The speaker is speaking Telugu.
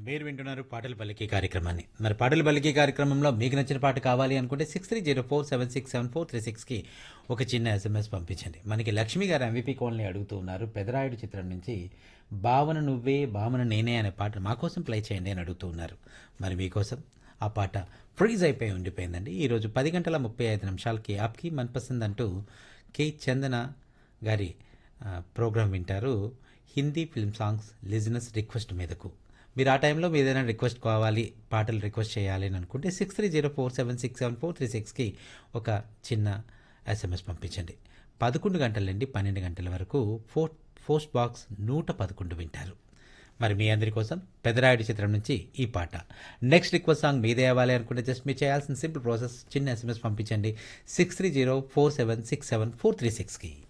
మీరు వింటున్నారు పాటలు పలికి కార్యక్రమాన్ని మరి పాటలు పలికి కార్యక్రమంలో మీకు నచ్చిన పాట కావాలి అనుకుంటే six three zero four seven six seven four three సిక్స్కి ఒక చిన్న ఎస్ఎంఎస్ పంపించండి మనకి లక్ష్మి గారు ఎంవిపి కాలనీ అడుగుతూ ఉన్నారు పెదరాయుడు చిత్రం నుంచి భావన నువ్వే భావన నేనే అనే పాట మా కోసం ప్లే చేయండి అని అడుగుతూ ఉన్నారు మరి మీకోసం ఆ పాట ఫ్రీజ్ అయిపోయి ఉండిపోయిందండి ఈరోజు పది గంటల ముప్పై ఐదు నిమిషాలకి ఆప్కి మన్పసంద్ అంటూ కె చందన గారి ఆ, ప్రోగ్రాం వింటారు Hindi film songs listeners request మీదకు మీరు ఆ టైంలో మీ ఏదైనా రిక్వెస్ట్ కావాలి పాటలు రిక్వెస్ట్ చేయాలి అని అనుకుంటే six three zero four seven six seven four three సిక్స్కి ఒక చిన్న ఎస్ఎంఎస్ పంపించండి పదకొండు గంటల నుండి పన్నెండు గంటల వరకు ఫోర్ పోస్ట్ బాక్స్ నూట పదకొండు వింటారు మరి మీ అందరి కోసం పెదరాయుడు చిత్రం నుంచి ఈ పాట నెక్స్ట్ రిక్వెస్ట్ సాంగ్ మీదే అవ్వాలి అనుకుంటే జస్ట్ మీరు చేయాల్సిన సింపుల్ ప్రాసెస్ చిన్న ఎస్ఎంఎస్ పంపించండి six three zero four seven six seven four three సిక్స్కి